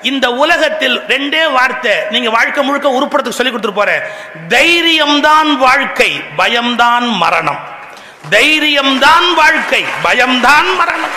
இந்த உலகத்தில் ரெண்டே வார்த்தை நீங்க வாழ்க்கை முழுக்க உருப்படத்துக்கு சொல்லி கொடுத்துட்டு போறேன் தைரியம்தான் வாழ்க்கை பயம்தான் மரணம் தைரியம்தான் வாழ்க்கை பயம்தான் மரணம்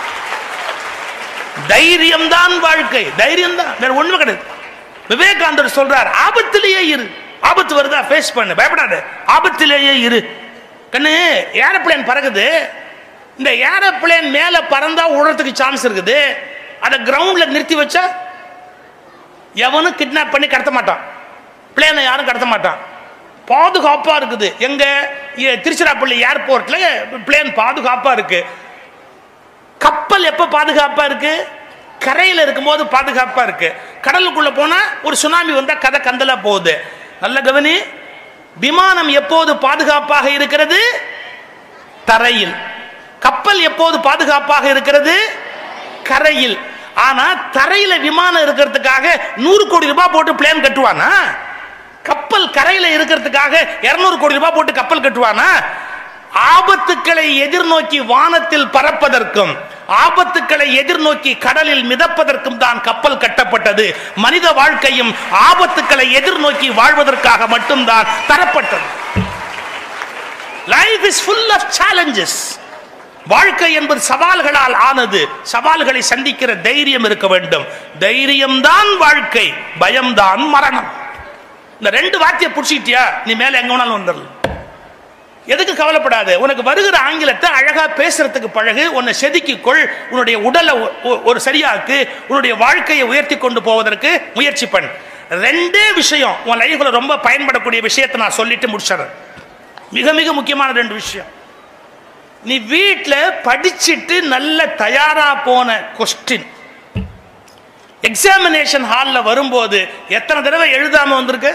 தைரியம்தான் வாழ்க்கை தைரியம் தான் வேற ஒண்ணுமே கிடையாது விவேகானந்தர் சொல்றார் ஆபத்திலேயே இரு ஆபத்து வருதா ஃபேஸ் பண்ணு பயப்படாத ஆபத்திலேயே இரு கண்ணு ஏரோப்ளேன் பறக்குது இந்த ஏரோப்ளேன் மேல பறந்தா உழறதுக்கு சான்ஸ் இருக்குது அதை கிரவுண்ட்ல நிறுத்தி வச்சா எவனும் கிட்னாப் பண்ணி கடத்த மாட்டான் பிளேனை யாரும் கடத்த மாட்டான் பாதுகாப்பா இருக்குது எங்க இ- திருச்சிராப்பள்ளி ஏர்போர்ட்ல பிளேன் பாதுகாப்பா இருக்கு கப்பல் எப்ப பாதுகாப்பா இருக்கு கரையில் இருக்கும்போது பாதுகாப்பா இருக்கு கடலுக்குள்ள போனா ஒரு சுனாமி வந்தா கதை கந்தலா போகுது நல்ல கவனி விமானம் எப்போது பாதுகாப்பாக இருக்கிறது தரையில் கப்பல் எப்போது பாதுகாப்பாக இருக்கிறது கரையில் ஆனா தரையில விமானம் இருக்கிறதுக்காக நூறு கோடி ரூபாய் போட்டு பிளேன் கட்டுவானா கப்பல் கரையில இருக்கிறதுக்காக 200 கோடி ரூபாய் போட்டு கப்பல் கட்டுவானா ஆபத்துக்களை எதிர்நோக்கி வானத்தில் பறப்பதற்கும் ஆபத்துக்களை எதிர்நோக்கி கடலில் மிதப்பதற்கும் தான் கப்பல் கட்டப்பட்டது மனித வாழ்க்கையும் ஆபத்துக்களை எதிர்நோக்கி வாழ்வதற்காக மட்டும்தான் தரப்பட்டது life is full of challenges வாழ்க்கை என்பது சவால்களால் ஆனது சவால்களை சந்திக்கிற தைரியம் இருக்க வேண்டும் தைரியம்தான் வாழ்க்கை பயம்தான் மரணம் இந்த ரெண்டு வார்த்தையை புடிச்சிட்டியா நீ மேல எங்க வேணாலும் வந்துடலாம் எதுக்கு கவலைப்படாத உனக்கு வருகிற ஆங்கிலத்தை அழகா பேசுறதுக்கு பழகு உன்னை செதுக்கிக்கொள் உன்னுடைய உடலை ஒ- ஒ- ஒரு சரியாக்கு உன்னுடைய வாழ்க்கையை உயர்த்தி கொண்டு போவதற்கு முயற்சி பண்ணு ரெண்டே விஷயம் உன் லைஃப்ல ரொம்ப பயன்படக்கூடிய விஷயத்தை நான் சொல்லிட்டு முடிச்சிடுறேன் மிக மிக முக்கியமான ரெண்டு விஷயம் நீ வீட்டில் படிச்சிட்டு நல்ல தயாரா போன கொஸ்டின் எக்ஸாமினேஷன் ஹாலில் வரும்போது எத்தனை தடவை எழுதாம வந்திருக்கு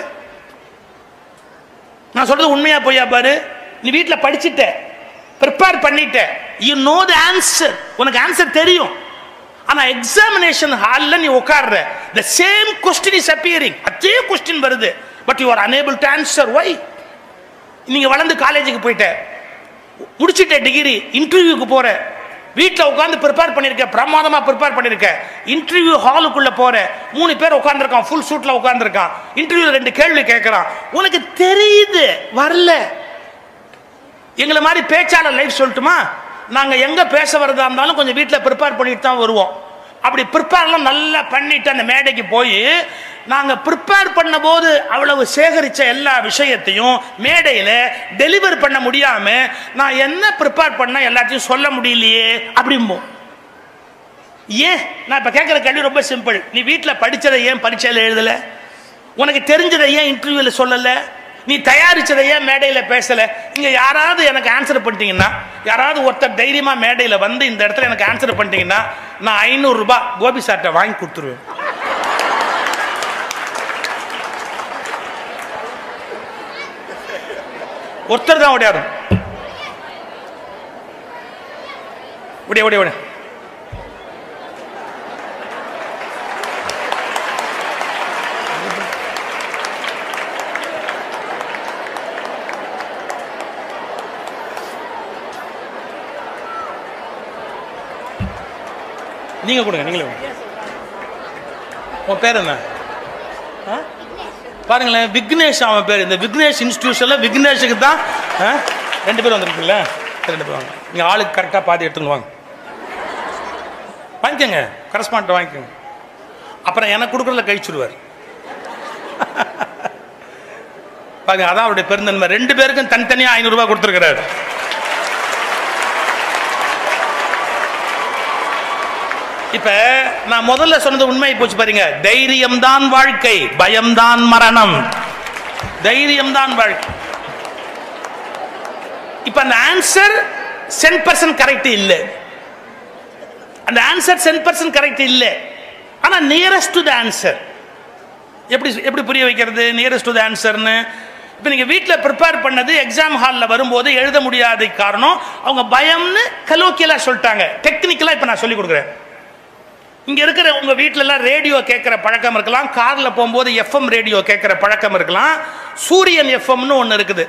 நான் சொல்றது உண்மையா பொய்யா பாரு நீ வீட்டில் படிச்சிட்ட ப்ரிப்பேர் பண்ணிட்ட யூ நோ த ஆன்சர் உனக்கு ஆன்சர் தெரியும் ஆனா எக்ஸாமினேஷன் ஹாலில் நீ உட்கார்ற the same question is appearing அதே கொஸ்டின் வருது but you are unable to answer why நீங்க வளர்ந்து காலேஜுக்கு போயிட்ட முடிச்சிட்ட டிகிரி இன்டர்வியூக்கு போற வீட்டில் உட்காந்து ப்ரிப்பேர் பண்ணிருக்க பிரமாதமா ப்ரிப்பேர் பண்ணிருக்க இன்டர்வியூ ஹாலுக்குள்ள போற மூணு பேர் உட்காந்துருக்கான் ஃபுல் சூட்ல உட்காந்துருக்கான் இன்டர்வியூ ரெண்டு கேள்வி கேட்கறான் உனக்கு தெரியுது வரல எங்களை மாதிரி பேச்சாளர் லைஃப் சொல்லட்டுமா நாங்கள் எங்கே பேச வரதா இருந்தாலும் கொஞ்சம் வீட்டில் ப்ரிப்பேர் பண்ணிட்டு தான் வருவோம் அப்படி ப்ரிப்பேர்லாம் நல்லா பண்ணிட்டு அந்த மேடைக்கு போய் நாங்கள் ப்ரிப்பேர் பண்ணும்போது அவ்வளவு சேகரித்த எல்லா விஷயத்தையும் மேடையில் டெலிவர் பண்ண முடியாமல் நான் என்ன ப்ரிப்பேர் பண்ண எல்லாத்தையும் சொல்ல முடியலையே அப்படிம்போம் ஏன் நான் இப்போ கேட்குற கேள்வி ரொம்ப சிம்பிள் நீ வீட்டில் படித்ததை ஏன் பரீட்சையில் எழுதலை உனக்கு தெரிஞ்சதை ஏன் இன்டர்வியூவில் சொல்லலை நீ தயாரிச்சதை ஏன் மேடையில் பேசலை இங்கே யாராவது எனக்கு ஆன்சர் பண்ணிட்டீங்கன்னா யாராவது ஒருத்தர் தைரியமாக மேடையில் வந்து இந்த இடத்துல எனக்கு ஆன்சர் பண்ணிட்டீங்கன்னா நான் ஐநூறுரூபா கோபி சார்ட்ட வாங்கி கொடுத்துருவேன் ஒருத்தர் தான் ஓடியாரும் ஓடியா ஓடியா ஓடியா நீங்க கொடுங்க நீங்களே கொடுங்க. உன் பேர் என்ன ஆ? பாருங்களேன் விக்னேஷ் அவன் பேர் இந்த விக்னேஷ் இன்ஸ்டியூஷன்ல விக்னேஷுக்கு தான் ஆ? ரெண்டு பேரும் வந்திருக்கீங்களா சரி, ரெண்டு பேரும் வாங்க நீங்க ஆளுக்கு கரெக்டாக பாதி எடுத்துன்னு வாங்க வாங்கிக்கோங்க கரஸ்பாண்ட் வாங்கிக்கோங்க அப்புறம் எனக்கு கொடுக்குறதுல கழிச்சுடுவார் பாருங்க அதான் அவருடைய பெருந்தன்மை ரெண்டு பேருக்கும் தனித்தனியாக ஐநூறுரூவா கொடுத்துருக்கிறாரு இப்ப நான் முதல்ல சொன்னது உண்மை போச்சு பாருங்க தைரியம் தான் வாழ்க்கை பயம்தான் மரணம் தைரியம் தான் வாழ்க்கை இப்ப அந்த ஆன்சர் சென் பர்சன்ட் கரெக்ட் இல்லை அந்த ஆன்சர் சென் பர்சன்ட் கரெக்ட் இல்லை ஆனா நியரஸ்ட் டு த ஆன்சர் எப்படி எப்படி புரிய வைக்கிறது நியரஸ்ட் டு த ஆன்சர்னு இப்போ நீங்கள் வீட்டில் ப்ரிப்பேர் பண்ணது எக்ஸாம் ஹாலில் வரும்போது எழுத முடியாத காரணம் அவங்க பயம்னு கலோக்கியலாக சொல்லிட்டாங்க டெக்னிக்கலாக இப்போ நான் சொல்லி கொடுக்குறேன் இங்க இருக்கிற உங்க வீட்ல எல்லாம் ரேடியோ கேட்கிற பழக்கம் இருக்கலாம் கார்ல போகும்போது எஃப்எம் ரேடியோ கேட்கிற பழக்கம் இருக்கலாம் சூரியன் எஃப்எம்னு ஒன்று இருக்குது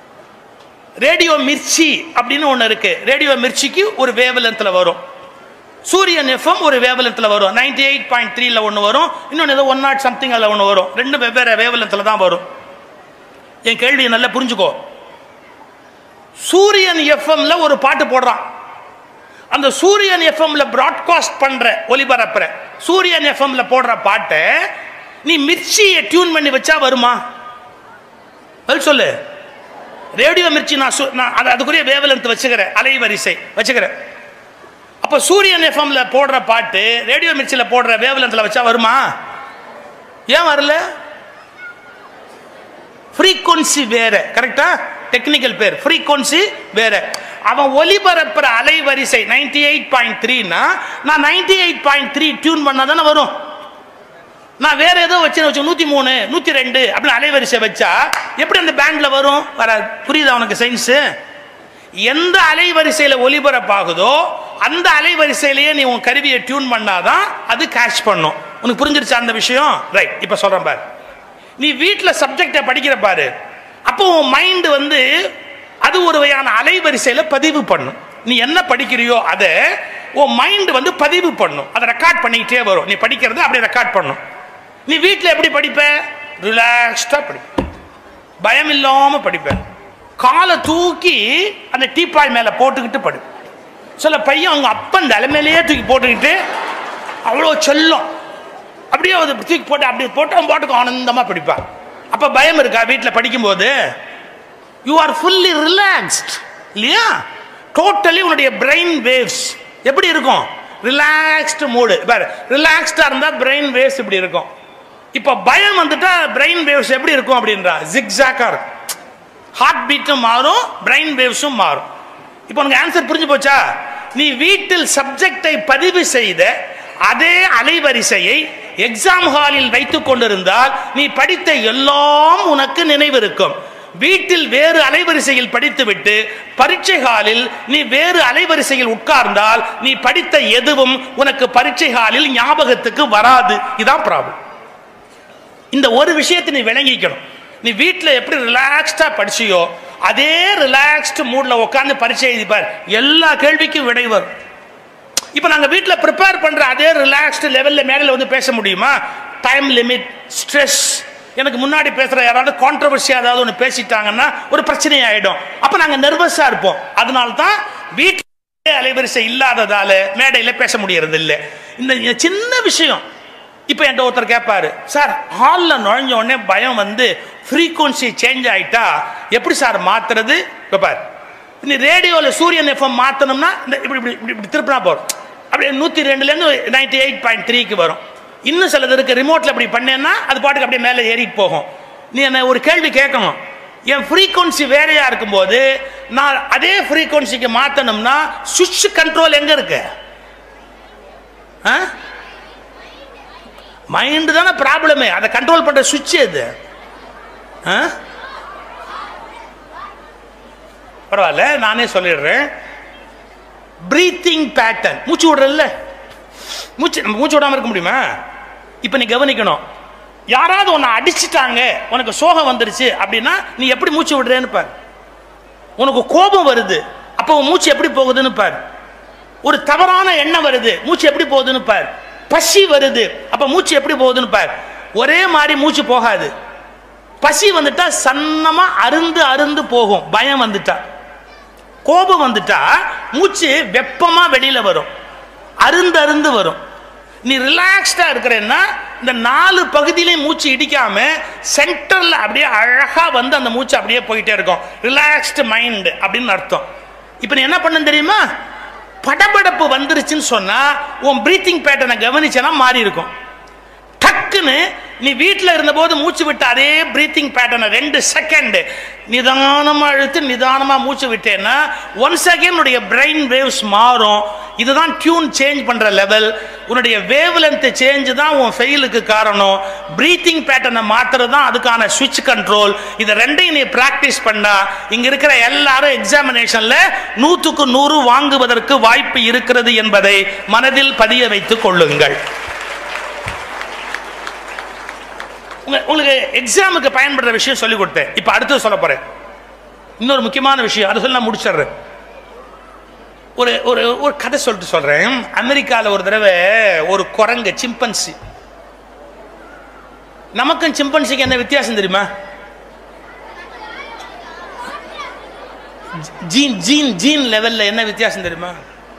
ரேடியோ மிர்ச்சி அப்படின்னு ஒன்று இருக்கு ரேடியோ மிர்ச்சிக்கு ஒரு வேவ் லென்த்தில் வரும் சூரியன் எஃப்எம் ஒரு வேவலத்தில் வரும் நைன்டி எயிட் பாயிண்ட் த்ரீல ஒன்று வரும் இன்னொன்று ஏதோ ஒன் நாட் சம்திங் அதில் ஒன்று வரும் ரெண்டு வெவ்வேறு வேவலத்தில் தான் வரும் என் கேள்வியை நல்லா புரிஞ்சுக்கோ சூரியன் எஃப்எம்ல ஒரு பாட்டு போடுறான் அந்த சூரியன் எஃப்எம்ல பிராட்காஸ்ட் பண்ற ஒலிபரப்புற சூரியன் எஃப்எம்ல போடுற பாட்டை நீ மிர்ச்சியை டியூன் பண்ணி வச்சா வருமா பதில் சொல்லு ரேடியோ மிர்ச்சி நான் சு- நான் அது அதுக்குரிய வேவலென்த் வச்சுக்கிறேன் அலைவரிசை வச்சுக்கிறேன் அப்போ சூரியன் எஃப்எம்ல போடுற பாட்டு ரேடியோ மிர்ச்சியில் போடுற வேவலென்த்தில் வச்சா வருமா ஏன் வரல ஃப்ரீக்வன்சி வேற கரெக்டா டெக்னிக்கல் பேர் ஃப்ரீக்வன்சி வேற அவன் ஒலிபரப்புற அலைவரிசை நைன்டி எயிட் பாயிண்ட் த்ரீனா நான் ninety eight point three tune பண்ணா தானே வரும் நான் வேற ஏதோ வச்சு வச்சு நூத்தி மூணு நூத்தி ரெண்டு அப்படின்னு அலைவரிசை வச்சா எப்படி அந்த பேண்ட்ல வரும் வர புரியுதா உனக்கு சயின்ஸ் எந்த அலைவரிசையில ஒலிபரப்பாகுதோ அந்த அலைவரிசையிலேயே நீ உன் கருவியை டியூன் பண்ணாதான் அது கேட்ச் பண்ணும் உனக்கு புரிஞ்சிருச்சா அந்த விஷயம் ரைட் இப்ப சொல்றேன் பாரு நீ வீட்டில் சப்ஜெக்டை படிக்கிற பாரு அப்போ உன் மைண்டு வந்து அது ஒரு வகையான அலைவரிசையில பதிவு பண்ணும் நீ என்ன படிக்கிறியோ அதை உன் மைண்டு வந்து பதிவு பண்ணும் அதை ரெக்கார்ட் பண்ணிக்கிட்டே வரும் நீ படிக்கிறத அப்படியே ரெக்கார்ட் பண்ணும் நீ வீட்டில் எப்படி படிப்ப ரிலாக்ஸ்டாக படிப்ப பயம் இல்லாம படிப்பேன் காலை தூக்கி அந்த டீப்பாய் மேல போட்டுக்கிட்டு படு சில பையன் அவங்க அப்பன் தலைமையிலேயே தூக்கி போட்டுக்கிட்டு அவ்வளோ செல்லம் அப்படியே அதை தூக்கி போட்டு அப்படி போட்டு அவன் பாட்டுக்கு ஆனந்தமா படிப்பான் அப்ப பயம் இருக்கா வீட்டில் படிக்கும்போது யூ ஆர் ஃபுல்லி ரிலாக்ஸ்ட் இல்லையா டோட்டலி உன்னுடைய பிரெயின் வேவ்ஸ் எப்படி இருக்கும் ரிலாக்ஸ்டு மூடு பாரு ரிலாக்ஸ்டா இருந்தா பிரெயின் வேவ்ஸ் இப்படி இருக்கும் இப்போ பயம் வந்துட்டா பிரெயின் வேவ்ஸ் எப்படி இருக்கும் அப்படின்றா ஜிக்ஸாக்கா இருக்கும் ஹார்ட் பீட்டும் மாறும் பிரெயின் வேவ்ஸும் மாறும் இப்போ உனக்கு ஆன்சர் புரிஞ்சு போச்சா நீ வீட்டில் சப்ஜெக்டை பதிவு செய்த அதே அலைவரிசையை எக்ஸாம் ஹாலில் வைத்துக் கொண்டிருந்தால் நீ படித்த எல்லாம் உனக்கு நினைவிருக்கும் வீட்டில் வேறு அலைவரிசையில் படித்துவிட்டு பரீட்சை ஹாலில் நீ வேறு அலைவரிசையில் உட்கார்ந்தால் நீ படித்த எதுவும் உனக்கு பரீட்சை ஹாலில் ஞாபகத்துக்கு வராது இதான் ப்ராப்ளம் இந்த ஒரு விஷயத்தை நீ விளங்கிக்கணும் நீ வீட்டில் எப்படி ரிலாக்ஸ்டாக படிச்சியோ அதே ரிலாக்ஸ்டு மூடில் உட்காந்து பரீட்சை எழுதிப்பார் எல்லா கேள்விக்கும் விடை வரும் இப்போ நாங்கள் வீட்டில் ப்ரிப்பேர் பண்ணுற அதே ரிலாக்ஸ்டு லெவலில் மேடையில் வந்து பேச முடியுமா டைம் லிமிட் ஸ்ட்ரெஸ் எனக்கு முன்னாடி பேசுகிற யாராவது கான்ட்ரவர்சியாக ஏதாவது ஒன்று பேசிட்டாங்கன்னா ஒரு பிரச்சனை ஆகிடும் அப்போ நாங்கள் நர்வஸாக இருப்போம் அதனால தான் வீட்டில் அலைவரிசை இல்லாததால மேடையில் பேச முடியறது இல்லை இந்த சின்ன விஷயம் இப்போ என்கிட்ட ஒருத்தர் கேட்பாரு சார் ஹாலில் நுழைஞ்ச உடனே பயம் வந்து ஃப்ரீக்குவன்சி சேஞ்ச் ஆயிட்டா எப்படி சார் மாத்துறது இப்போ பாரு நீ ரேடியோவில் சூரியன் எஃப்எம் மாற்றணும்னா இந்த இப்படி இப்படி இப்படி இப்படி திருப்பினா போதும் அப்படியே நூற்றி ரெண்டுலேருந்து நைன்டி எயிட் பாயிண்ட் த்ரீக்கு வரும் இன்னும் சிலது இருக்கு ரிமோட்டில் அப்படி பண்ணேன்னா அது பாட்டுக்கு அப்படியே மேலே ஏறிட்டு போகும் நீ என்ன ஒரு கேள்வி கேட்கணும் என் ஃப்ரீக்குவன்சி வேறையா இருக்கும்போது நான் அதே ஃப்ரீக்குவன்சிக்கு மாற்றணும்னா சுவிட்ச் கண்ட்ரோல் எங்கே இருக்கு ஆ மைண்டு தானே ப்ராப்ளமே அதை கண்ட்ரோல் பண்ற சுவிட்ச் எது ஆ? பரவாயில்ல நானே சொல்லிடுறேன் பிரீத்திங் பேட்டர்ன் மூச்சு விடுறல்ல மூச்சு நம்ம மூச்சு விடாம இருக்க முடியுமா இப்போ நீ கவனிக்கணும் யாராவது உன்னை அடிச்சிட்டாங்க உனக்கு சோகம் வந்துருச்சு அப்படின்னா நீ எப்படி மூச்சு விடுறேன்னு பாரு உனக்கு கோபம் வருது அப்போ உன் மூச்சு எப்படி போகுதுன்னு பாரு ஒரு தவறான எண்ணம் வருது மூச்சு எப்படி போகுதுன்னு பார் பசி வருது அப்ப மூச்சு எப்படி போகுதுன்னு பார் ஒரே மாதிரி மூச்சு போகாது பசி வந்துட்டா சன்னமா அருந்து அருந்து போகும் பயம் வந்துட்டா கோபம் வந்துட்டா மூச்சு வெப்பமா வெளியில வரும் அருந்து அருந்து வரும் நீ ரிலாக்ஸ்டா இருக்கிறேன்னா இந்த நாலு பகுதியிலையும் மூச்சு இடிக்காம சென்டர்ல அப்படியே அழகா வந்து அந்த மூச்சு அப்படியே போயிட்டே இருக்கும் ரிலாக்ஸ்டு மைண்ட் அப்படின்னு அர்த்தம் இப்போ நீ என்ன பண்ண தெரியுமா படபடப்பு வந்துருச்சுன்னு சொன்னா உன் பிரீத்திங் பேட்டர்னை கவனிச்சனா மாறி இருக்கும் டக்குன்னு நீ வீட்டில் இருந்தபோது மூச்சு விட்ட அதே பிரீத்திங் பேட்டர்னை ரெண்டு செகண்ட் நிதானமாக அழுத்து நிதானமாக மூச்சு விட்டேன்னா ஒன் செகண்ட் உன்னுடைய பிரெயின் வேவ்ஸ் மாறும் இதுதான் டியூன் சேஞ்ச் பண்ணுற லெவல் உன்னுடைய வேவ் லென்த் சேஞ்ச் தான் உன் ஃபெயிலுக்கு காரணம் பிரீத்திங் பேட்டர்னை மாத்துறது தான் அதுக்கான சுவிட்ச் கண்ட்ரோல் இதை ரெண்டையும் நீ ப்ராக்டிஸ் பண்ணா இங்க இருக்கிற எல்லாரும் எக்ஸாமினேஷன்ல நூற்றுக்கு நூறு வாங்குவதற்கு வாய்ப்பு இருக்கிறது என்பதை மனதில் பதிய வைத்துக் கொள்ளுங்கள் உங்க- உங்களுக்கு எக்ஸாமுக்கு பயன்படுற விஷயம் சொல்லி கொடுத்தேன் இப்போ அடுத்தது சொல்ல போறேன் இன்னொரு முக்கியமான விஷயம் அது சொல்ல நான் முடிச்சிடுறேன் ஒரு ஒரு ஒரு கதை சொல்லிட்டு சொல்றேன் அமெரிக்காவில் ஒரு தடவை ஒரு குரங்கு சிம்பன்சி நமக்கும் சிம்பன்சிக்கு என்ன வித்தியாசம் தெரியுமா ஜீன் ஜீன் ஜீன் லெவல்ல என்ன வித்தியாசம் தெரியுமா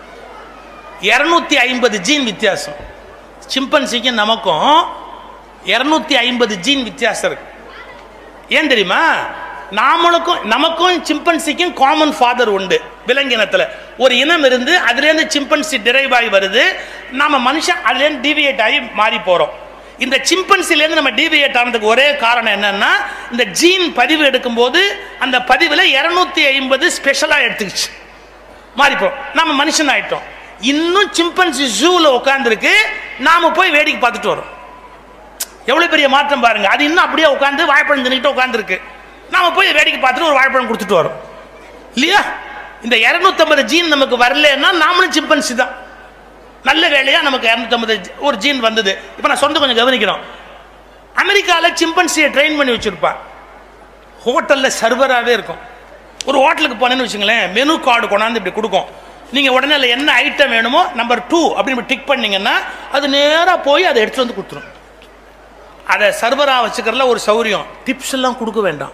இரநூத்தி ஐம்பது ஜீன் வித்தியாசம் சிம்பன்சிக்கும் நமக்கும் இரநூத்தி ஐம்பது ஜீன் வித்தியாசம் இருக்கு ஏன் தெரியுமா நாமளுக்கும் நமக்கும் சிம்பன்சிக்கும் காமன் ஃபாதர் உண்டு விலங்கினத்துல ஒரு இனம் இருந்து அதுலேருந்து சிம்பன்சி டிரைவ் ஆகி வருது நாம மனுஷன் அதுலேருந்து டிவியேட் ஆகி மாறி போறோம் இந்த சிம்பன்சிலேருந்து நம்ம டிவியேட் ஆனதுக்கு ஒரே காரணம் என்னன்னா இந்த ஜீன் பதிவு எடுக்கும்போது அந்த பதிவில் இரநூத்தி ஐம்பது ஸ்பெஷலாக எடுத்துக்கிச்சு மாறிப்போம் நம்ம மனுஷன் ஆயிட்டோம் இன்னும் சிம்பன்சி ஜூவில் உட்காந்துருக்கு நாம போய் வேடிக்கை பார்த்துட்டு வரோம் எவ்வளவு பெரிய மாற்றம் பாருங்க அது இன்னும் அப்படியே உட்காந்து வாழைப்பழம் தின்னுட்டு உட்காந்துருக்கு நாம போய் வேடிக்கை பார்த்துட்டு ஒரு வாழைப்பழம் கொடுத்துட்டு வரோம் இல்லையா இந்த இரநூத்தம்பது ஜீன் நமக்கு வரலன்னா நாமளும் சிம்பன்சி தான் நல்ல வேலையா நமக்கு இரநூத்தம்பது ஒரு ஜீன் வந்தது இப்போ நான் சொந்த கொஞ்சம் கவனிக்கணும் அமெரிக்காவில் சிம்பன்சியை ட்ரெயின் பண்ணி வச்சிருப்பான் ஹோட்டலில் சர்வராகவே இருக்கும் ஒரு ஹோட்டலுக்கு போனேன்னு வச்சுங்களேன் மெனு கார்டு கொண்டாந்து இப்படி கொடுக்கும் நீங்கள் உடனே அதில் என்ன ஐட்டம் வேணுமோ நம்பர் டூ அப்படின்னு டிக் பண்ணீங்கன்னா அது நேராக போய் அதை எடுத்துட்டு வந்து கொடுத்துரும் அதை சர்வராக வச்சுக்கிறதுல ஒரு சௌரியம் டிப்ஸ் எல்லாம் கொடுக்க வேண்டாம்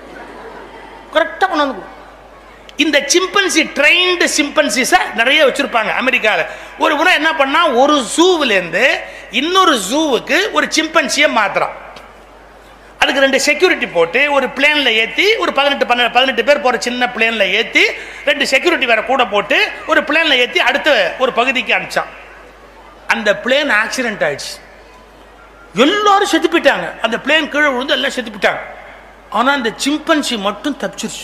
கரெக்டாக கொண்டு வந்து கொடு. இந்த சிம்பன்சி ட்ரெயின்டு சிம்பன்சிஸை நிறைய வச்சிருப்பாங்க அமெரிக்காவில் ஒரு முறை என்ன பண்ணா ஒரு ஜூவிலேருந்து இன்னொரு ஜூவுக்கு ஒரு சிம்பன்சியை மாத்துறான் அதுக்கு ரெண்டு செக்யூரிட்டி போட்டு ஒரு பிளேனில் ஏற்றி ஒரு பதினெட்டு பன்னெண்டு பதினெட்டு பேர் போகிற சின்ன பிளேனில் ஏற்றி ரெண்டு செக்யூரிட்டி வேற கூட போட்டு ஒரு பிளேனில் ஏற்றி அடுத்த ஒரு பகுதிக்கு அனுப்பிச்சான் அந்த பிளேன் ஆக்சிடென்ட் ஆயிடுச்சு எல்லாரும் செத்து போயிட்டாங்க அந்த பிளேன் கீழே விழுந்து எல்லாம் செத்து போயிட்டாங்க ஆனால் அந்த சிம்பன்சி மட்டும் தப்பிச்சிருச்சு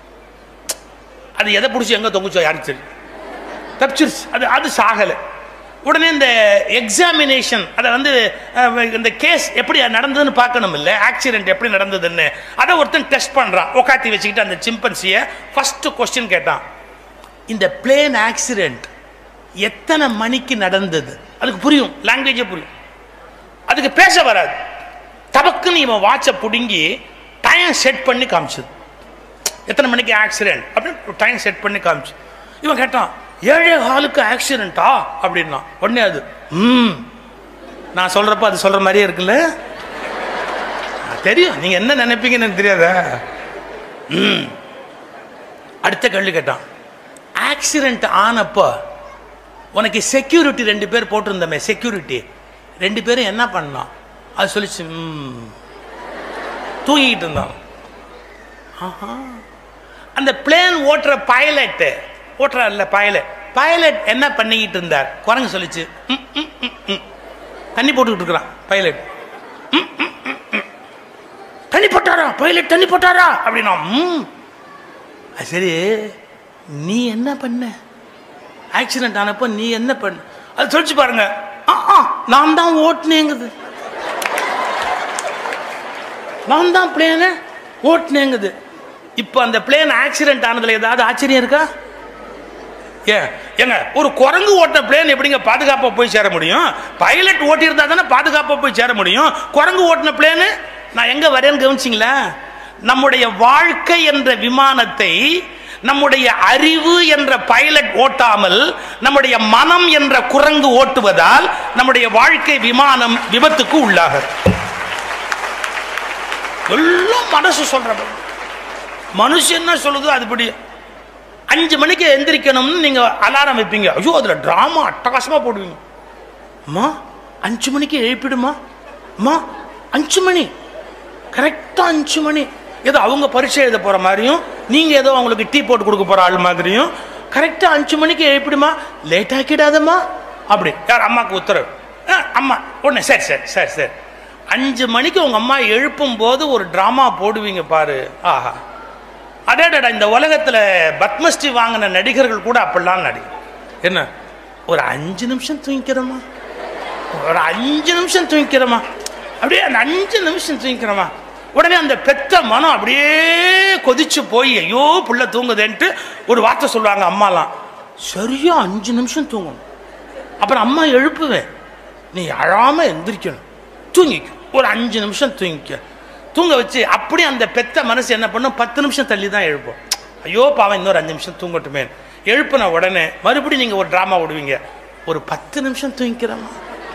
அது எதை பிடிச்சி எங்கே தொங்குச்சோ யாருக்கு தெரியும் தப்பிச்சிருச்சு அது அது சாகலை உடனே இந்த எக்ஸாமினேஷன் அதை வந்து அஹ், இந்த கேஸ் எப்படி நடந்ததுன்னு பார்க்கணும் இல்லை ஆக்சிடென்ட் எப்படி நடந்ததுன்னு அதை ஒருத்தன் டெஸ்ட் பண்ணுறான் உக்காத்தி வச்சுக்கிட்டு அந்த சிம்பன்சியை ஃபர்ஸ்ட் கொஸ்டின் கேட்டான் இந்த பிளேன் ஆக்சிடென்ட் எத்தனை மணிக்கு நடந்தது அதுக்கு புரியும் லாங்குவேஜே புரியும் அதுக்கு பேச வராது தபக்குன்னு இவன் வாட்சை பிடுங்கி டைம் செட் பண்ணி காமிச்சது எத்தனை மணிக்கு ஆக்சிடென்ட் அப்படின்னு டைம் செட் பண்ணி காமிச்சு இவன் கேட்டான் ஏழே ஹாலுக்கு ஆக்சிடென்ட்டா அப்படின்னா உடனே அது ம் நான் சொல்றப்ப அது சொல்ற மாதிரியே இருக்குல்ல ஆ, தெரியும் நீங்க என்ன நினைப்பீங்கன்னு எனக்கு தெரியாதா ம் அடுத்த கேள்வி கேட்டான் ஆக்சிடென்ட் ஆனப்போ உனக்கு செக்யூரிட்டி ரெண்டு பேர் போட்டிருந்தமே செக்யூரிட்டி ரெண்டு பேரும் என்ன பண்ணான் அது சொல்லிச்சு ம் தூங்கிக்கிட்டு இருந்தான் ஆஹா. அந்த பிளேன் ஓட்டுற பைலட் ஓட்டுறார்ல பைலட் பைலட் என்ன பண்ணிக்கிட்டு இருந்தார் குரங்கு சொல்லிச்சு ம், ம், ம், ம். தண்ணி போட்டுக்கிட்டு இருக்கிறான் பைலட் ம், ம், ம், ம். தண்ணி போட்டாரா பைலட் தண்ணி போட்டாரா அப்படின்னா ம் அது சரி நீ என்ன பண்ண ஆக்சிடென்ட் ஆனப்போ நீ என்ன பண்ண அது சொல்லிச்சு பாருங்க ஆ ஆ நான் தான் ஓட்டுனேங்குது நான் தான் பிளேனை ஓட்டுனேங்குது இப்போ அந்த பிளேன் ஆக்சிடென்ட் ஆனதுல ஏதாவது ஆச்சரியம் இருக்கா ஏன் ஏங்க ஒரு குரங்கு ஓட்ட பிளேன் எப்படிங்க பாதுகாப்பா போய் சேர முடியும் பைலட் ஓட்டியிருந்தா தானே பாதுகாப்பா போய் சேர முடியும் குரங்கு ஓட்டின பிளேனு நான் எங்க வரேன்னு கவனிச்சிங்களா நம்முடைய வாழ்க்கை என்ற விமானத்தை நம்முடைய அறிவு என்ற பைலட் ஓட்டாமல் நம்முடைய மனம் என்ற குரங்கு ஓட்டுவதால் நம்முடைய வாழ்க்கை விமானம் விபத்துக்கு உள்ளாகிறது எல்லாம் மனசு சொல்ற மனுஷன் என்ன சொல்லுதோ அதுபடி அஞ்சு மணிக்கு எந்திரிக்கணும்னு நீங்க அலாரம் வைப்பீங்க ஐயோ அதுல டிராமா அட்டகாசமா போடுவீங்க அம்மா அஞ்சு மணிக்கு எழுப்பிடுமா அம்மா அஞ்சு மணி கரெக்டா அஞ்சு மணி ஏதோ அவங்க பரீட்சை எழுத போற மாதிரியும் நீங்க ஏதோ அவங்களுக்கு டீ போட்டு கொடுக்க போற ஆள் மாதிரியும் கரெக்டா அஞ்சு மணிக்கு எழுப்பிடுமா லேட் ஆக்கிடாதம்மா அப்படி யார் அம்மாவுக்கு உத்தரவு ஆ, அம்மா உடனே சரி சரி சரி சரி அஞ்சு மணிக்கு உங்க அம்மா எழுப்பும் போது ஒரு டிராமா போடுவீங்க பாரு ஆஹா அடேடா இந்த உலகத்துல பத்மஸ்ரீ வாங்கின நடிகர்கள் கூட அப்படிலாம் நடி என்ன ஒரு அஞ்சு நிமிஷம் தூங்கிக்கிறோமா ஒரு அஞ்சு நிமிஷம் தூங்கிக்கிறோமா அப்படியே அந்த அஞ்சு நிமிஷம் தூங்கிக்கிறோமா உடனே அந்த பெத்த மனம் அப்படியே கொதிச்சு போய் ஐயோ புள்ள தூங்குதேன்ட்டு ஒரு வார்த்தை சொல்லுவாங்க அம்மாலாம் சரியா அஞ்சு நிமிஷம் தூங்கணும் அப்புறம் அம்மா எழுப்புவேன் நீ அழாம எந்திரிக்கணும் தூங்கிக்க ஒரு அஞ்சு நிமிஷம் தூங்கிக்க தூங்க வச்சு அப்படியே அந்த பெத்த மனசு என்ன பண்ணும் பத்து நிமிஷம் தள்ளி தான் எழுப்போம் ஐயோ பாவம் இன்னொரு அஞ்சு நிமிஷம் தூங்கட்டுமே எழுப்பின உடனே மறுபடியும் நீங்கள் ஒரு ட்ராமா விடுவீங்க ஒரு பத்து நிமிஷம் தூங்கிக்கிறோமா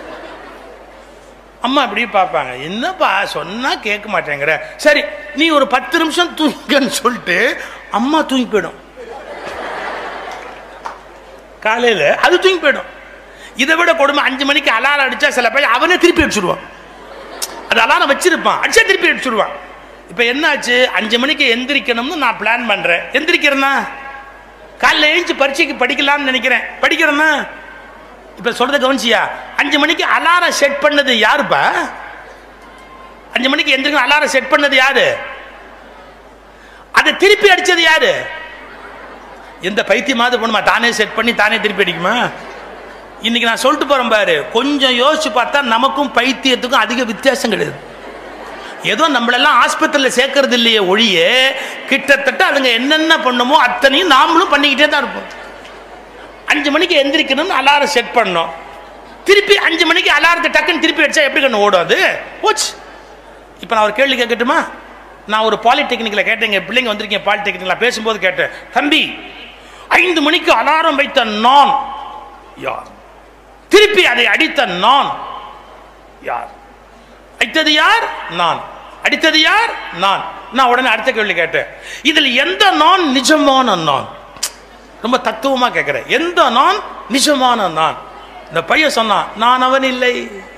அம்மா இப்படி பார்ப்பாங்க என்னப்பா சொன்னா கேட்க மாட்டேங்கிற சரி நீ ஒரு பத்து நிமிஷம் தூங்கிக்கன்னு சொல்லிட்டு அம்மா தூங்கி போயிடும் காலையில் அது தூங்கி போயிடும் இதை விட கொடுமை அஞ்சு மணிக்கு அலாரம் அடிச்சா சில பேர் அவனே திருப்பி அடிச்சுடுவான் அது அலாரம் வச்சிருப்பான் அடிச்சா திருப்பி அடிச்சுடுவான் இப்போ என்னாச்சு அஞ்சு மணிக்கு எந்திரிக்கணும்னு நான் பிளான் பண்ணுறேன் எந்திரிக்கிறேன்னா காலைல எழுந்து பரீட்சைக்கு படிக்கலாம்னு நினைக்கிறேன் படிக்கிறேன்னா இப்போ சொல்றத கவனிச்சியா அஞ்சு மணிக்கு அலாரம் செட் பண்ணது யாருப்பா அஞ்சு மணிக்கு எந்திரிக்கணும் அலாரம் செட் பண்ணது யாரு அதை திருப்பி அடிச்சது யாரு எந்த பைத்தியமாவது பண்ணுமா தானே செட் பண்ணி தானே திருப்பி அடிக்குமா இன்னைக்கு நான் சொல்லிட்டு போறேன் பாரு கொஞ்சம் யோசிச்சு பார்த்தா நமக்கும் பைத்தியத்துக்கும் அதிக வித்தியாசம் கிடையாது ஏதோ நம்மளெல்லாம் ஆஸ்பத்திரியில் சேர்க்கறது இல்லையே ஒழிய கிட்டத்தட்ட அதுங்க என்னென்ன பண்ணுமோ அத்தனையும் நாமளும் பண்ணிக்கிட்டே தான் இருப்போம் அஞ்சு மணிக்கு எந்திரிக்கணும்னு அலாரம் செட் பண்ணோம் திருப்பி அஞ்சு மணிக்கு அலாரத்தை டக்குன்னு திருப்பி அடிச்சா எப்படி கண்ணு ஓடும் அது போச்சு இப்போ நான் ஒரு கேள்வி கேட்கட்டுமா நான் ஒரு பாலிடெக்னிக்கில் கேட்டேன் எங்கள் பிள்ளைங்க வந்திருக்கேன் பாலிடெக்னிக்கில் பேசும்போது கேட்டேன் தம்பி ஐந்து மணிக்கு அலாரம் வைத்த நான் யார் திருப்பி அதை அடித்த நான் யார் அடித்தது யார் நான் அடித்தது யார் நான் நான் உடனே அடுத்த கேள்வி கேட்டேன் இதில் எந்த நான் நிஜமான நான் ரொம்ப தத்துவமா கேட்கிறேன் எந்த நான் நிஜமான நான் இந்த பையன் சொன்னான் நான் அவன் இல்லை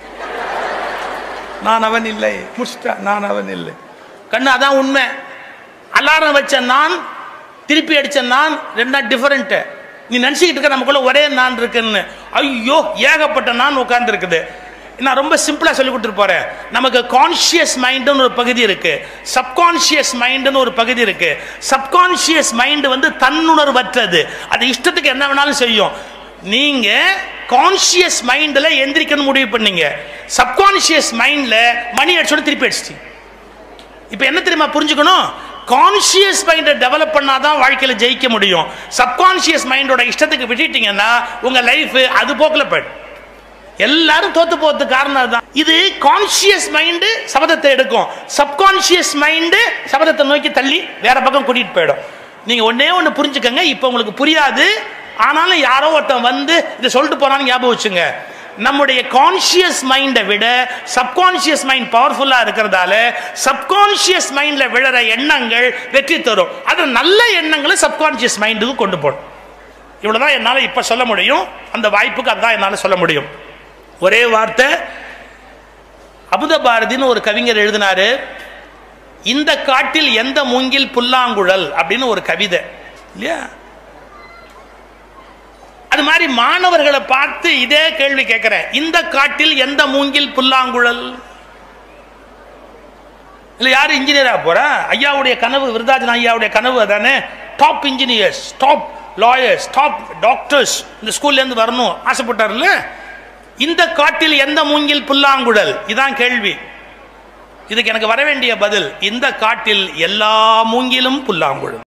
நான் அவன் இல்லை முடிச்சிட்டா நான் அவன் இல்லை கண்ணு அதான் உண்மை அலாரம் வச்ச நான் திருப்பி அடிச்ச நான் ரெண்டா டிஃபரெண்ட் நீ நினச்சிக்கிட்டு இருக்க நமக்குள்ள ஒரே நான் இருக்குன்னு ஐயோ ஏகப்பட்ட நான் உட்கார்ந்து இருக்குது நான் ரொம்ப சிம்பிளா சொல்லி கொடுத்துட்டு போறேன் நமக்கு கான்ஷியஸ் மைண்டுன்னு ஒரு பகுதி இருக்கு சப்கான்ஷியஸ் மைண்டுன்னு ஒரு பகுதி இருக்கு சப்கான்ஷியஸ் மைண்டு வந்து தன்னுணர்வற்றது அது இஷ்டத்துக்கு என்ன வேணாலும் செய்யும் நீங்க கான்ஷியஸ் மைண்டில் எந்திரிக்கணும் முடிவு பண்ணீங்க சப்கான்ஷியஸ் மைண்ட்ல மணி அடிச்சோட திருப்பி அடிச்சிட்டீங்க இப்போ என்ன தெரியுமா புரிஞ்சுக்கணும் கான்ஷியஸ் மைண்டை டெவலப் பண்ணாதான் வாழ்க்கையில் ஜெயிக்க முடியும் சப்கான்ஷியஸ் மைண்டோட இஷ்டத்துக்கு விட்டுட்டீங்கன்னா உங்க லைஃப் அது போக்கில் போயிடும் எல்லாரும் தோத்து போறதுக்கு காரணம் அதுதான் இது கான்ஷியஸ் மைண்டு சபதத்தை எடுக்கும் சப்கான்ஷியஸ் மைண்டு சபதத்தை நோக்கி தள்ளி வேற பக்கம் கூட்டிட்டு போயிடும் நீங்க ஒன்னே ஒன்று புரிஞ்சுக்கங்க இப்போ உங்களுக்கு புரியாது ஆனாலும் யாரோ ஒருத்தன் வந்து இதை சொல்லிட்டு போறான்னு ஞாபகம் வச்சுங்க நம்முடைய கான்ஷியஸ் மைண்டை விட சப்கான்ஷியஸ் மைண்ட் பவர்ஃபுல்லாக இருக்கிறதால சப்கான்ஷியஸ் மைண்டில் விழுற எண்ணங்கள் வெற்றி தரும் அது நல்ல எண்ணங்களை சப்கான்ஷியஸ் மைண்டுக்கு கொண்டு போடும் இவ்வளோதான் என்னால் இப்போ சொல்ல முடியும் அந்த வாய்ப்புக்கு அதுதான் என்னால் சொல்ல முடியும் ஒரே வார்த்தை அமுத பாரதின்னு ஒரு கவிஞர் எழுதினாரு இந்த காட்டில் எந்த மூங்கில் புல்லாங்குழல் அப்படின்னு ஒரு கவிதை இல்லையா அது மாதிரி மாணவர்களை பார்த்து இதே கேள்வி கேட்கிறேன் இந்த காட்டில் எந்த மூங்கில் புல்லாங்குழல் இல்ல யாரு இன்ஜினியரா போறா ஐயாவுடைய கனவு விருதாஜன் ஐயாவுடைய கனவு அதானே top engineers top lawyers top doctors இந்த ஸ்கூல்ல இருந்து வரணும் ஆசைப்பட்டார்ல இந்த காட்டில் எந்த மூங்கில் புல்லாங்குழல் இதான் கேள்வி இதுக்கு எனக்கு வர வேண்டிய பதில் இந்த காட்டில் எல்லா மூங்கிலும் புல்லாங்குழல்